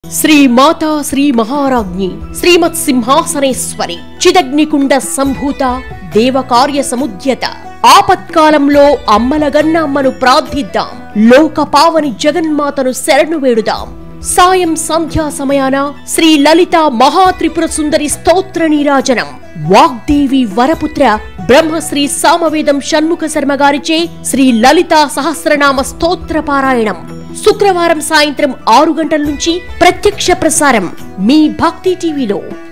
శ్రీ మాతా శ్రీ మహారాజ్ఞి శ్రీమత్ సింహాసనేశ్వరి చిదగ్నికుండ సంభూత దేవకార్య సముద్యత ఆపత్కాలంలో అమ్మలగన్న అమ్మను ప్రార్థిద్దాం లోక పావని జగన్మాతను శరణు వేడుదాం సాయం సంధ్యా సమయాన శ్రీ లలిత మహాత్రిపుర సుందరి స్తోత్ర నీరాజనం వాగ్దేవి వరపుత్ర బ్రహ్మశ్రీ సామవేదం షణ్ముఖ శర్మ గారిచే శ్రీ లలిత సహస్రనామ స్తోత్ర పారాయణం శుక్రవారం సాయంత్రం ఆరు గంటల నుంచి ప్రత్యక్ష ప్రసారం మీ భక్తి టీవీలో